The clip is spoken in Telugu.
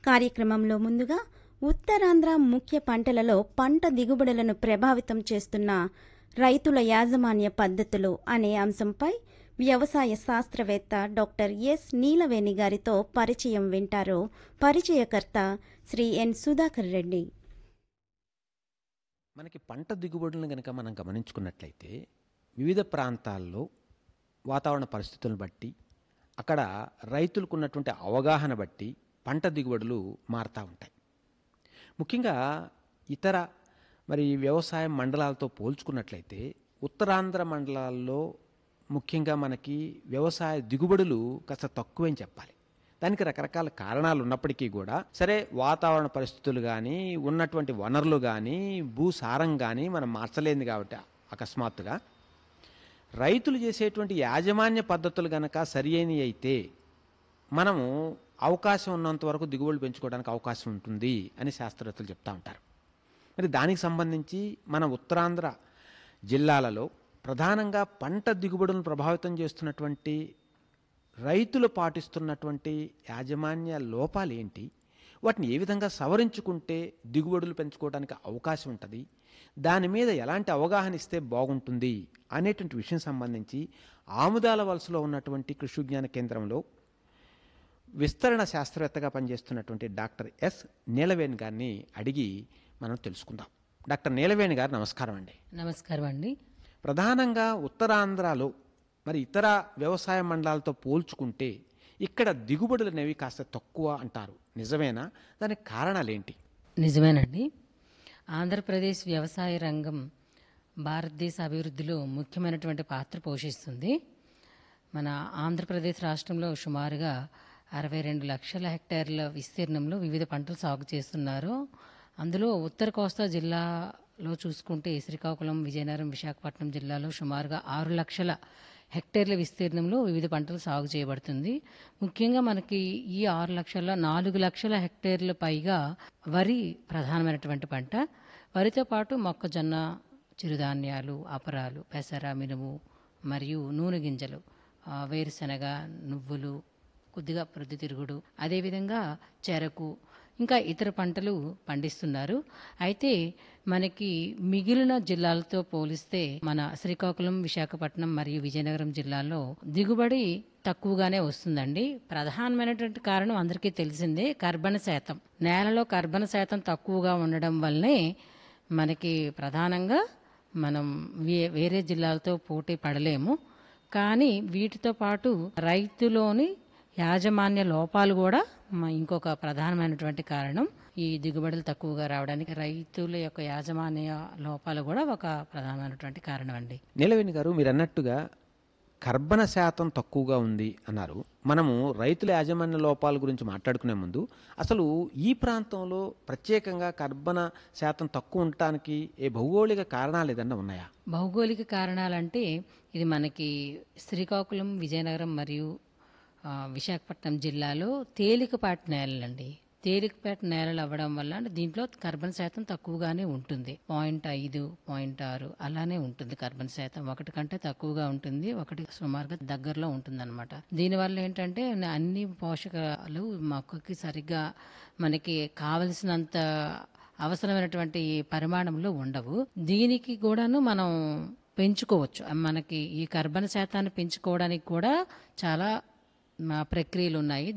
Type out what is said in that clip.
కార్యక్రమంలో ముందుగా ఉత్తరాంధ్ర ముఖ్య పంటలలో పంట దిగుబడులను ప్రభావితం చేస్తున్న రైతుల యాజమాన్య పద్ధతులు అనే అంశంపై వ్యవసాయ శాస్త్రవేత్త డాక్టర్ ఎస్ నీలవేణి గారితో పరిచయం వింటారు పరిచయకర్త శ్రీ ఎన్ సుధాకర్ రెడ్డి మనకి పంట దిగుబడులను కనుక మనం గమనించుకున్నట్లయితే వివిధ ప్రాంతాల్లో వాతావరణ పరిస్థితులను బట్టి అక్కడ రైతులకు ఉన్నటువంటి అవగాహన బట్టి పంట దిగుబడులు మారుతూ ఉంటాయి ముఖ్యంగా ఇతర మరి వ్యవసాయ మండలాలతో పోల్చుకున్నట్లయితే ఉత్తరాంధ్ర మండలాల్లో ముఖ్యంగా మనకి వ్యవసాయ దిగుబడులు కాస్త తక్కువని చెప్పాలి దానికి రకరకాల కారణాలు ఉన్నప్పటికీ కూడా సరే వాతావరణ పరిస్థితులు కానీ ఉన్నటువంటి వనరులు కానీ భూసారం కానీ మనం మార్చలేంది కాబట్టి అకస్మాత్తుగా రైతులు చేసేటువంటి యాజమాన్య పద్ధతులు గనక సరి అయినవి అయితే మనము అవకాశం ఉన్నంత వరకు దిగుబడులు పెంచుకోవడానికి అవకాశం ఉంటుంది అని శాస్త్రవేత్తలు చెప్తా ఉంటారు మరి దానికి సంబంధించి మన ఉత్తరాంధ్ర జిల్లాలలో ప్రధానంగా పంట దిగుబడులను ప్రభావితం చేస్తున్నటువంటి రైతులు పాటిస్తున్నటువంటి యాజమాన్య లోపాలు ఏంటి వాటిని ఏ విధంగా సవరించుకుంటే దిగుబడులు పెంచుకోవడానికి అవకాశం ఉంటుంది దాని మీద ఎలాంటి అవగాహన ఇస్తే బాగుంటుంది అనేటువంటి విషయం సంబంధించి ఆముదాల వలసలో ఉన్నటువంటి కృషి విజ్ఞాన కేంద్రంలో విస్తరణ శాస్త్రవేత్తగా పనిచేస్తున్నటువంటి డాక్టర్ ఎస్ నీలవేణి గారిని అడిగి మనం తెలుసుకుందాం డాక్టర్ నీలవేణి గారు నమస్కారం అండి నమస్కారం అండి ప్రధానంగా ఉత్తరాంధ్రలో మరి ఇతర వ్యవసాయ మండలాలతో పోల్చుకుంటే ఇక్కడ దిగుబడులు అనేవి కాస్త తక్కువ అంటారు నిజమేనా దానికి కారణాలేంటి నిజమేనండి ఆంధ్రప్రదేశ్ వ్యవసాయ రంగం భారతదేశ అభివృద్ధిలో ముఖ్యమైనటువంటి పాత్ర పోషిస్తుంది మన ఆంధ్రప్రదేశ్ రాష్ట్రంలో సుమారుగా అరవై రెండు లక్షల హెక్టార్ల విస్తీర్ణంలో వివిధ పంటలు సాగు చేస్తున్నారు అందులో ఉత్తర కోస్తా జిల్లాలో చూసుకుంటే శ్రీకాకుళం విజయనగరం విశాఖపట్నం జిల్లాలో సుమారుగా ఆరు లక్షల హెక్టేర్ల విస్తీర్ణంలో వివిధ పంటలు సాగు చేయబడుతుంది ముఖ్యంగా మనకి ఈ ఆరు లక్షల నాలుగు లక్షల హెక్టేర్ల పైగా వరి ప్రధానమైనటువంటి పంట వరితో పాటు మొక్కజొన్న చిరుధాన్యాలు అపరాలు పెసర మినుము మరియు నూనె గింజలు ఆ, వేరుశనగ నువ్వులు కొద్దిగా ప్రొద్దుతిరుగుడు అదేవిధంగా చెరకు ఇంకా ఇతర పంటలు పండిస్తున్నారు అయితే మనకి మిగిలిన జిల్లాలతో పోలిస్తే మన శ్రీకాకుళం విశాఖపట్నం మరియు విజయనగరం జిల్లాల్లో దిగుబడి తక్కువగానే వస్తుందండి ప్రధానమైనటువంటి కారణం అందరికీ తెలిసిందే కర్బన శాతం నేలలో కర్బన శాతం తక్కువగా ఉండడం వల్లనే మనకి ప్రధానంగా మనం వే- వేరే జిల్లాలతో పోటీ పడలేము కానీ వీటితో పాటు రైతులోని యాజమాన్య లోపాలు కూడా మ- ఇంకొక ప్రధానమైనటువంటి కారణం ఈ దిగుబడులు తక్కువగా రావడానికి రైతుల యొక్క యాజమాన్య లోపాలు కూడా ఒక ప్రధానమైనటువంటి కారణం అండి నీలవేణి గారు మీరు అన్నట్టుగా కర్బన శాతం తక్కువగా ఉంది అన్నారు మనము రైతుల యాజమాన్య లోపాల గురించి మాట్లాడుకునే ముందు అసలు ఈ ప్రాంతంలో ప్రత్యేకంగా కర్బన శాతం తక్కువ ఉండటానికి ఏ భౌగోళిక కారణాలు ఏదన్నా ఉన్నాయా భౌగోళిక కారణాలంటే ఇది మనకి శ్రీకాకుళం విజయనగరం మరియు ఆ, విశాఖపట్నం జిల్లాలో తేలికపాటి నేలలండి తేలికపాటి నేలలు అవ్వడం వల్ల అంటే దీంట్లో కార్బన్ శాతం తక్కువగానే ఉంటుంది పాయింట్ ఐదు పాయింట్ ఆరు అలానే ఉంటుంది కార్బన్ శాతం ఒకటి కంటే తక్కువగా ఉంటుంది ఒకటి సుమారుగా దగ్గరలో ఉంటుంది అనమాట దీనివల్ల ఏంటంటే అన్ని పోషకాలు మొక్కకి సరిగ్గా మనకి కావలసినంత అవసరమైనటువంటి పరిమాణంలో ఉండవు దీనికి కూడాను మనం పెంచుకోవచ్చు మనకి ఈ కర్బన శాతాన్ని పెంచుకోవడానికి కూడా చాలా మా ప్రక్రియలు ఉన్నాయి